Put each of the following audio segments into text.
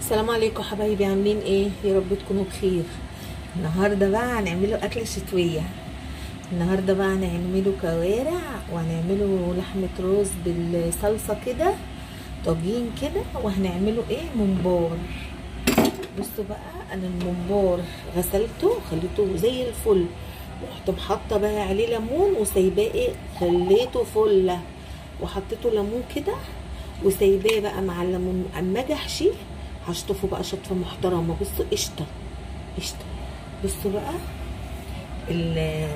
السلام عليكم حبايبي عاملين ايه يا رب تكونوا بخير النهارده بقى هنعمله اكله شتويه النهارده بقى هنعمله كوارع وهنعمله لحمه روز بالصلصه كده طاجين كده وهنعمله ايه ممبار بصوا بقى انا الممبار غسلته خليته زي الفل رحت حاطه بقى عليه ليمون وسايباه ايه خليته فله وحطيته ليمون كده وسايباه بقى مع الليمون اما اجي احشيه هشطفه بقى شطفه محترمه بصوا قشطه قشطه بصوا بقى ال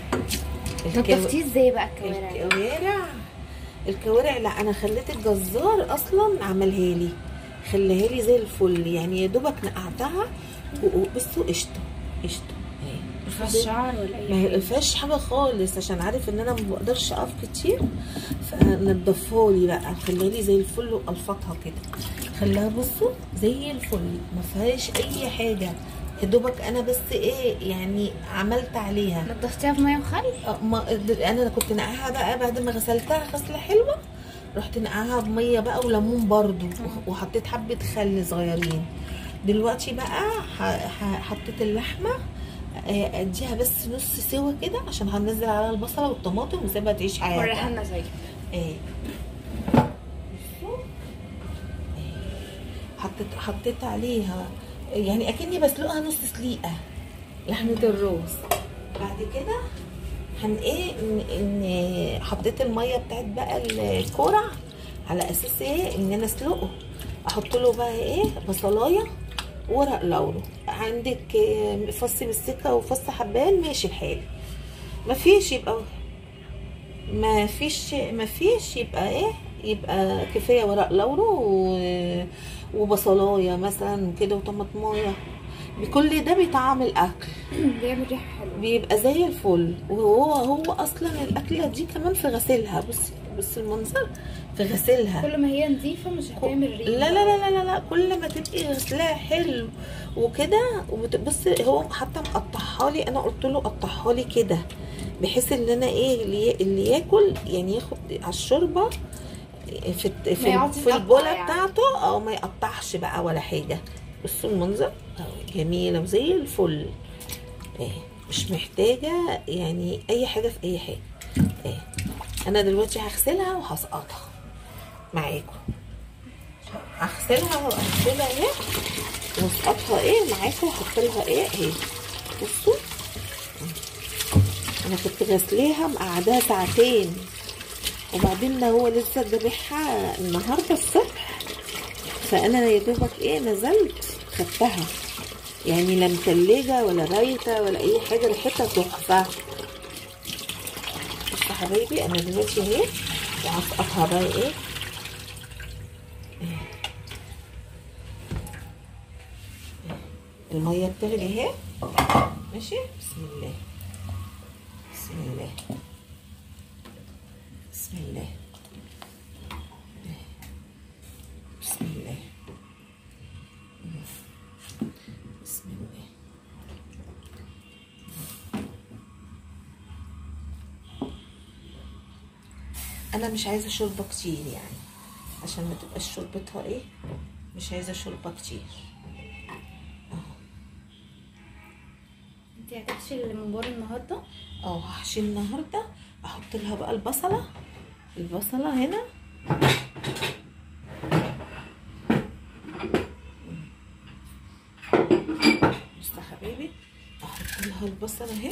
نضفتيه ازاي بقى الكوارع دي؟ الكوارع الكوارع لا انا خليت الجزار اصلا عملها لي خلاها لي زي الفل يعني يا دوبك نقعتها وبصوا قشطه قشطه اهي. مفيهاش شعر ولا اي ما هي حاجه فيهاش حاجه خالص عشان عارف ان انا ما بقدرش اقف كتير فنضفها لي بقى خليها لي زي الفل والفطها كده خلاها بصوا زي الفل ما فيهاش اي حاجه يا دوبك انا بس ايه يعني عملت عليها نضفتيها بميه وخل أه، ما انا كنت نقعها بقى بعد ما غسلتها غسله حلوه رحت نقعها بميه بقى وليمون برضو وحطيت حبه خل صغيرين دلوقتي بقى ح- ح- حطيت اللحمه آه، اديها بس نص سوا كده عشان هنزل عليها البصله والطماطم وسيبها تعيش وريها حياتها لنا زي ايه بصوا. إيه. حطيت حطيت عليها يعني اكني بسلقها نص سليقه لحمه الروز بعد كده هن ايه ان, إن حطيت الميه بتاعت بقى الكرع على اساس ايه ان انا اسلقه احط له بقى ايه بصلايه ورق لورو عندك آه، فص بالسكه وفص حبان ماشي الحال مفيش يبقى ما فيش ما فيش يبقى ايه يبقى كفايه ورق لورو و- وبصلايه مثلا وكده وطماطمايه بكل ده بيطعم الاكل بيعمل ريحه حلوه بيبقى زي الفل وهو هو اصلا الاكله دي كمان في غسيلها بص بص المنظر في غسيلها كل ما هي نظيفه مش هتعمل ريحه لا لا لا لا لا, لا. كل ما تبقي غسلاها حلو وكده وبص هو حتى مقطعها لي انا قلت له قطعها لي كده بحيث ان انا ايه اللي, اللي ياكل يعني ياخد على الشوربه في الت- ما في, يقعدش في يقطع البوله يعني. بتاعته او ما يقطعش بقى ولا حاجه بصوا المنظر أهو جميله وزي الفل ايه مش محتاجه يعني اي حاجه في اي حاجه ايه انا دلوقتي هغسلها وهسقطها معاكم هغسلها وهغسلها اهي واسقطها ايه معاكم واحط لها ايه اهي بصوا انا كنت غسلاها مقعداها ساعتين وبعدين ده هو لسه ذابحها النهارده الصبح فانا يا دوبك ايه نزلت خدتها يعني لا متلجه ولا بايته ولا اي حاجه ريحتها تحفه بصوا يا حبايبي انا دلوقتي اهي وهسقطها بقى ايه الميه بتغلي اهي ماشي بسم الله بسم الله بسم الله بسم الله بسم الله انا مش عايزه شوربه كتير يعني عشان ما تبقاش شوربتها ايه مش عايزه شوربه كتير انت هتحشي الممبار النهارده اه هحشي النهارده احط لها بقى البصله البصله هنا بص يا حبيبي احط لها البصله اهي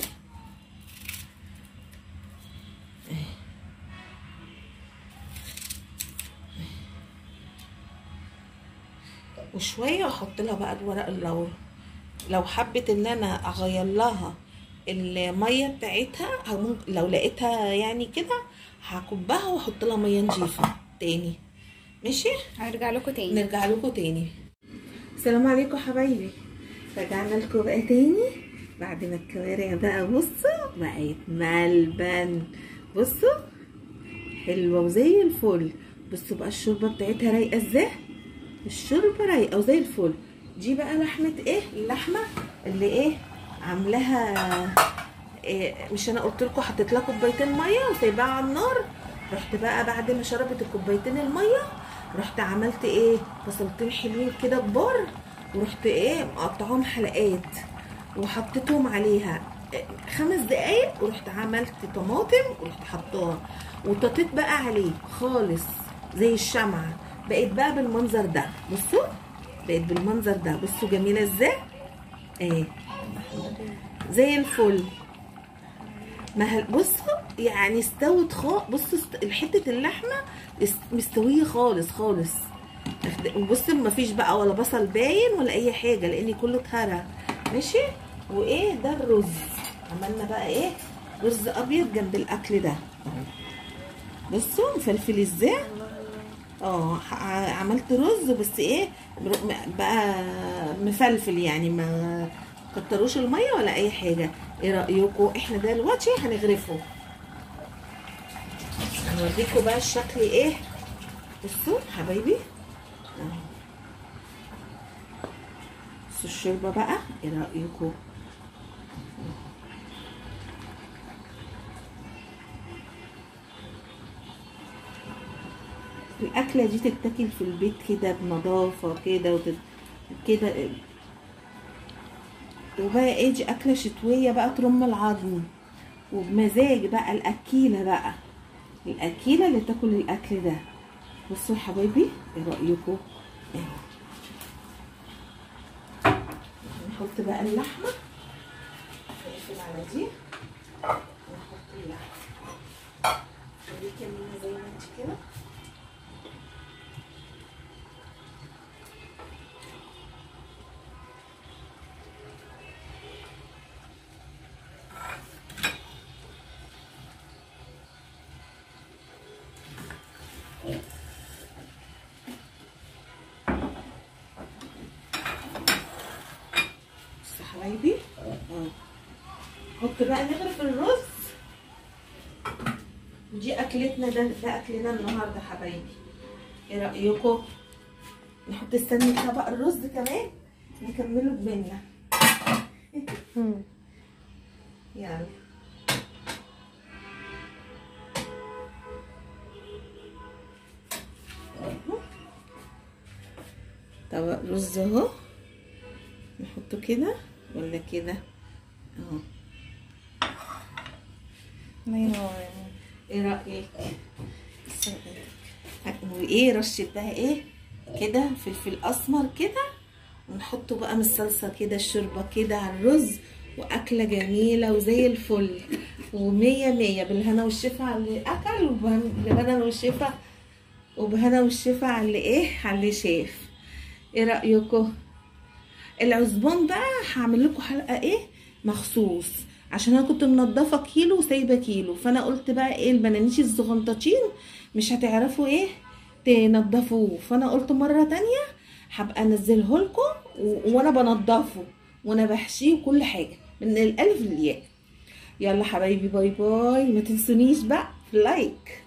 وشويه احط لها بقى الورق اللورا لو حبت ان انا اغير لها الميه بتاعتها أو ممكن لو لقيتها يعني كده هكبها واحط لها ميه نضيفه تاني ماشي هرجع لكم تاني نرجع لكم تاني السلام عليكم حبايبي رجعنا لكم بقى تاني بعد ما الكوارع بقى بصوا بقت ملبن بصوا حلوه وزي الفل بصوا بقى الشوربه بتاعتها رايقه ازاي الشوربه رايقه وزي الفل دي بقى لحمه ايه اللحمه اللي ايه عاملاها إيه مش انا قلت لكم حطيت لها كوبايتين ميه وسايباها على النار رحت بقى بعد ما شربت الكوبايتين الميه رحت عملت ايه بصلتين حلوين كده كبار ورحت ايه مقطعاهم حلقات وحطيتهم عليها خمس دقايق ورحت عملت طماطم ورحت حطاها وططيت بقى عليه خالص زي الشمعة بقت بقى بالمنظر ده بصوا بقت بالمنظر ده بصوا جميلة ازاي ايه زي الفل ما هل بصوا يعني استوت خالص بصوا است... حته اللحمه است... مستويه خالص خالص وبصوا ما فيش بقى ولا بصل باين ولا اي حاجه لان كله اتهرى ماشي وايه ده الرز عملنا بقى ايه رز ابيض جنب الاكل ده بصوا مفلفل ازاي اه عملت رز بس ايه بقى مفلفل يعني ما كتروش الميه ولا اي حاجه ايه رايكم احنا دلوقتي هنغرفه هنوريكم بقى الشكل ايه بصوا حبايبي اهو بصوا الشوربه بقى ايه رايكم الاكله دي تتاكل في البيت كده بنظافه كده وتت... كده وبقى ايه دي اكله شتويه بقى ترم العظم وبمزاج بقى الاكيله بقى الاكيله اللي تاكل الاكل ده بصوا يا حبايبي ايه رايكم اهو نحط بقى اللحمه نقفل على دي ونحط اللحمه ودي كمان زي ما انت كده حبايبي اه حط بقى نغرف الرز ودي اكلتنا ده ده اكلنا النهارده حبايبي ايه رايكم نحط استني طبق الرز كمان نكمله بمنه يلا طبق رز اهو نحطه كده ولا كده اهو الله ينور ايه رايك وايه رشه بقى ايه كده فلفل اسمر كده ونحطه بقى من الصلصه كده الشوربه كده على الرز واكله جميله وزي الفل ومية مية بالهنا والشفا على اللي اكل وبالهنا والشفا وبهنا والشفا على اللي ايه على اللي شاف ايه رايكم العزبون بقى هعمل لكم حلقه ايه مخصوص عشان انا كنت منضفه كيلو وسايبه كيلو فانا قلت بقى ايه البنانيش الزغنطاطين مش هتعرفوا ايه تنضفوه فانا قلت مره تانية هبقى انزله لكم وانا بنضفه وانا بحشيه وكل حاجه من الالف للياء يلا حبايبي باي باي ما تنسونيش بقى في لايك